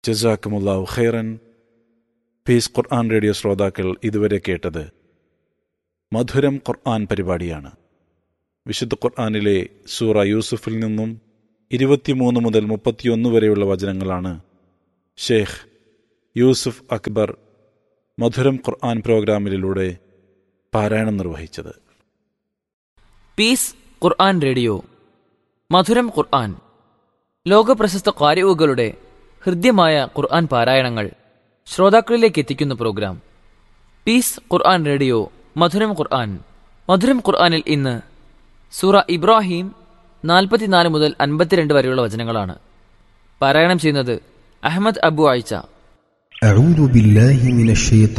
ജസാക്കുമുല്ലാഹു ഖൈറൻ പീസ് ഖുർആൻ റേഡിയോ ശ്രോതാക്കൾ ഇതുവരെ കേട്ടത് മധുരം ഖുർആൻ പരിപാടിയാണ് വിശുദ്ധ ഖുർആനിലെ സൂറ യൂസുഫിൽ നിന്നും ഇരുപത്തിമൂന്ന് മുതൽ മുപ്പത്തിയൊന്ന് വരെയുള്ള വചനങ്ങളാണ് ഷേഖ് യൂസുഫ് അക്ബർ മധുരം ഖുർആൻ പ്രോഗ്രാമിലൂടെ പാരായണം നിർവഹിച്ചത് പീസ് ഖുർആൻ റേഡിയോ മധുരം ഖുർആൻ ലോകപ്രശസ്ത കാര്യവുകളുടെ ഹൃദ്യമായ ഖുർആൻ പാരായണങ്ങൾ ശ്രോതാക്കളിലേക്ക് എത്തിക്കുന്ന പ്രോഗ്രാം പീസ് ഖുർആൻ റേഡിയോ മധുരം ഖുർആൻ മധുരം ഖുർആനിൽ ഇന്ന് സൂറ ഇബ്രാഹിം നാൽപ്പത്തിനാല് മുതൽ അൻപത്തിരണ്ട് വരെയുള്ള വചനങ്ങളാണ് പാരായണം ചെയ്യുന്നത് അഹമ്മദ് അബു ആയിച്ച أعوذ بالله من الشيطان